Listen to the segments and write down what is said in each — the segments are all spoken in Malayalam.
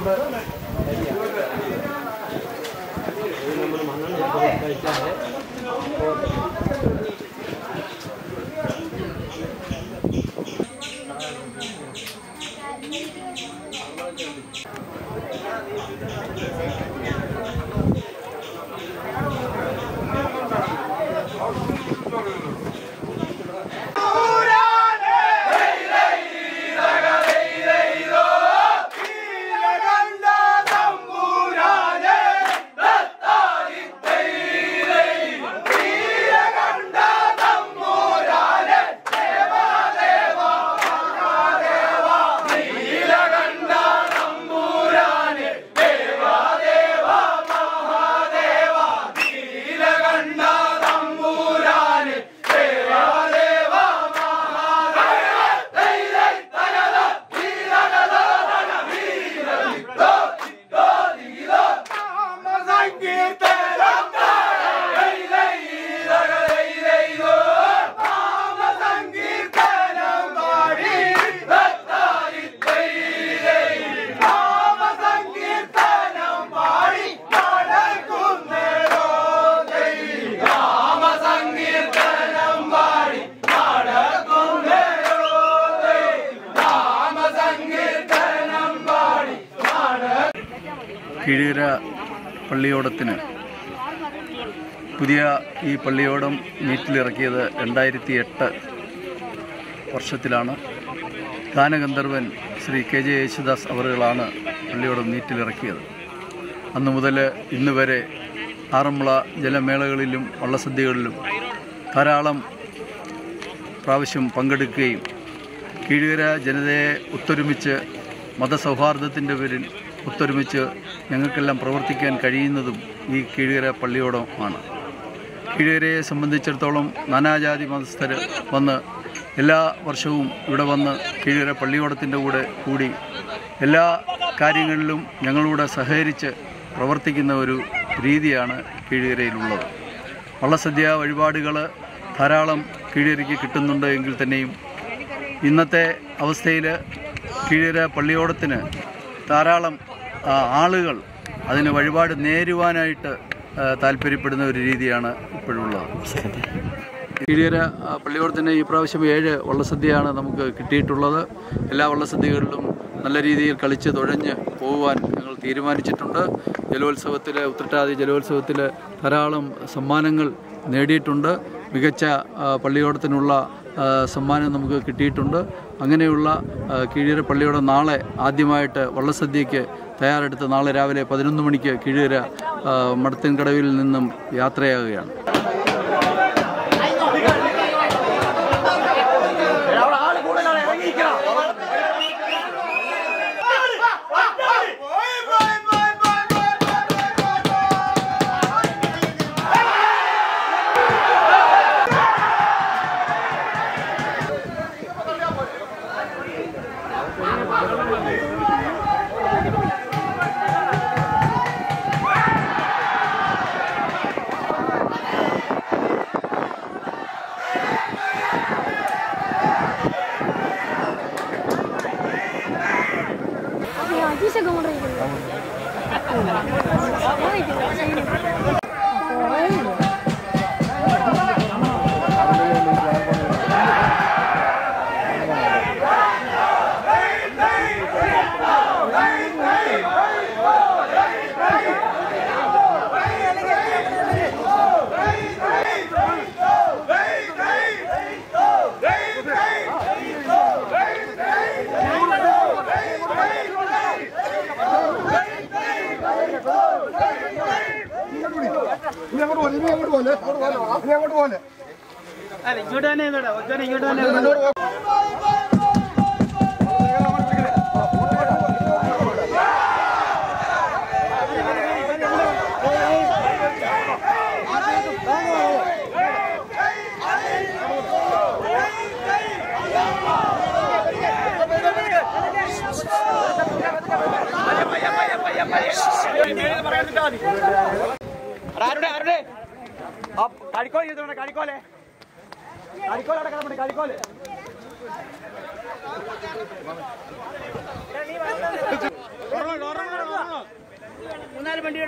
കീഴൂര പള്ളിയോടത്തിന് പുതിയ ഈ പള്ളിയോടം നീറ്റിലിറക്കിയത് രണ്ടായിരത്തി എട്ട് വർഷത്തിലാണ് ഗാനഗന്ധർവൻ ശ്രീ കെ ജെ യേശുദാസ് അവറുകളാണ് പള്ളിയോടം നീറ്റിലിറക്കിയത് അന്നു മുതൽ ഇന്ന് വരെ ആറന്മുള ജലമേളകളിലും വള്ളസദ്യകളിലും ധാരാളം പ്രാവശ്യം പങ്കെടുക്കുകയും കീഴുകര ജനതയെ ഒത്തൊരുമിച്ച് മതസൗഹാർദ്ദത്തിൻ്റെ പേരിൽ ഒത്തൊരുമിച്ച് ഞങ്ങൾക്കെല്ലാം പ്രവർത്തിക്കാൻ കഴിയുന്നതും ഈ കീഴുകര പള്ളിയോടമാണ് കീഴുകരയെ സംബന്ധിച്ചിടത്തോളം നാനാജാതി മതസ്ഥർ വന്ന് എല്ലാ വർഷവും ഇവിടെ വന്ന് കീഴുകര പള്ളിയോടത്തിൻ്റെ കൂടെ കൂടി എല്ലാ കാര്യങ്ങളിലും ഞങ്ങളൂടെ സഹകരിച്ച് പ്രവർത്തിക്കുന്ന ഒരു രീതിയാണ് കീഴുകരയിലുള്ളത് വള്ളസദ്യ വഴിപാടുകൾ ധാരാളം കീഴരയ്ക്ക് കിട്ടുന്നുണ്ട് എങ്കിൽ തന്നെയും ഇന്നത്തെ അവസ്ഥയിൽ കീഴര പള്ളിയോടത്തിന് ധാരാളം ആ, ആളുകൾ അതിന് വഴിപാട് നേരുവാനായിട്ട് ആ, താല്പര്യപ്പെടുന്ന ഒരു രീതിയാണ് ഇപ്പോഴുള്ളത് കീഴര ആ, പള്ളിയോടത്തിന് ഈ പ്രാവശ്യം ഏഴ് വള്ളസദ്യയാണ് നമുക്ക് കിട്ടിയിട്ടുള്ളത് എല്ലാ വള്ളസദ്യകളിലും നല്ല രീതിയിൽ കളിച്ച് തുഴഞ്ഞ് പോകുവാൻ ഞങ്ങൾ തീരുമാനിച്ചിട്ടുണ്ട് ജലോത്സവത്തിൽ ഉത്രട്ടാതി ജലോത്സവത്തിൽ ധാരാളം സമ്മാനങ്ങൾ നേടിയിട്ടുണ്ട് മികച്ച ആ, പള്ളിയോടത്തിനുള്ള ആ, സമ്മാനം നമുക്ക് കിട്ടിയിട്ടുണ്ട് അങ്ങനെയുള്ള ആ, കീഴര പള്ളിയോടം നാളെ ആദ്യമായിട്ട് വള്ളസദ്യയ്ക്ക് തയ്യാറെടുത്ത് നാളെ രാവിലെ പതിനൊന്ന് മണിക്ക് കീഴര മടത്തിൻകടവിൽ നിന്നും യാത്രയാകുകയാണ് Ya, bisa ngomong gitu. Oh, itu sini. Oh, ഇനി അങ്ങോട്ട് പോലെ ഇനി അങ്ങോട്ട് പോലെ ഇനി അങ്ങോട്ട് പോലെ അല്ല ഇങ്ങോട്ട് തന്നെ ഇങ്ങോട്ട് ഒറ്റ ഇങ്ങോട്ട് തന്നെ ആരുടെ ആരുടെ ആ കളിക്കോല് ചെയ്തോണ്ട് കളിക്കോലെ കളിക്കോലെ അവിടെ കിടപ്പുണ്ട് കളിക്കോല് മൂന്നാല് വണ്ടിയുടെ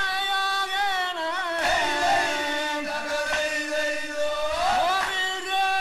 യാത്രയാകണ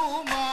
പൂമാ